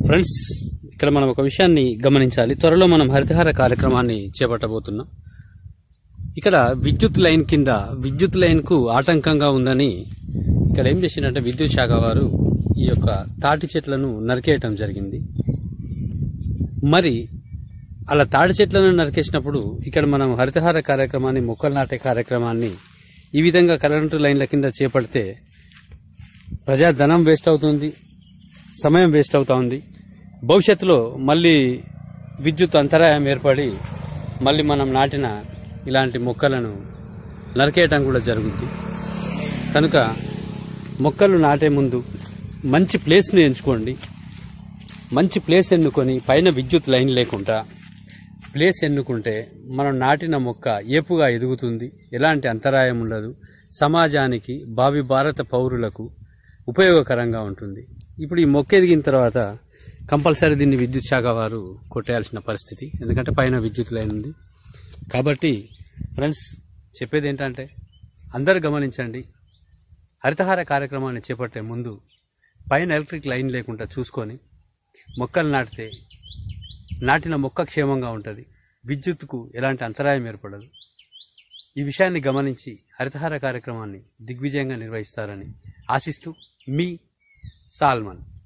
friends ఇక్కడ మనం ఒక విషయాన్ని గమనించాలి త్వరలో మనం హరితహార కార్యక్రమాన్ని చేపట్టబోతున్నాం ఇక్కడ విద్యుత్ లైన్ కింద విద్యుత్ లైన్ కు ఆటంకంగా ఉందని ఇక్కడ ఏం చేసిందంటే విద్యుత్ శాఖ వారు ఈ యొక్క తాటి చెట్లను నరికేయటం జరిగింది మరి అలా తాడి చెట్లను నరికేసినప్పుడు ఇక్కడ మనం హరితహార కార్యక్రమాన్ని మొక్కలు నాటే కార్యక్రమాన్ని ఈ విధంగా కరెంటు లైన్ల కింద చేపడితే ప్రజా ధనం వేస్ట్ అవుతుంది సమయం వేస్ట్ అవుతా ఉంది భవిష్యత్తులో మళ్ళీ విద్యుత్ అంతరాయం ఏర్పడి మళ్ళీ మనం నాటిన ఇలాంటి మొక్కలను నరికేయటం కూడా జరుగుద్ది కనుక మొక్కలు నాటే ముందు మంచి ప్లేస్ను ఎంచుకోండి మంచి ప్లేస్ ఎన్నుకొని పైన విద్యుత్ లైన్ లేకుండా ప్లేస్ ఎన్నుకుంటే మనం నాటిన మొక్క ఏపుగా ఎదుగుతుంది ఎలాంటి అంతరాయం ఉండదు సమాజానికి భావి భారత పౌరులకు ఉపయోగకరంగా ఉంటుంది ఇప్పుడు ఈ మొక్క ఎదిగిన తర్వాత కంపల్సరీ దీన్ని విద్యుత్ శాఖ వారు కొట్టేయాల్సిన పరిస్థితి ఎందుకంటే పైన విద్యుత్ లైన్ ఉంది కాబట్టి ఫ్రెండ్స్ చెప్పేది ఏంటంటే అందరూ గమనించండి హరితహార కార్యక్రమాన్ని చేపట్టే ముందు పైన ఎలక్ట్రిక్ లైన్ లేకుండా చూసుకొని మొక్కలు నాటితే నాటిన మొక్క క్షేమంగా ఉంటుంది విద్యుత్తుకు ఎలాంటి అంతరాయం ఏర్పడదు ఈ విషయాన్ని గమనించి హరితహార కార్యక్రమాన్ని దిగ్విజయంగా నిర్వహిస్తారని ఆశిస్తూ మీ సాల్మన్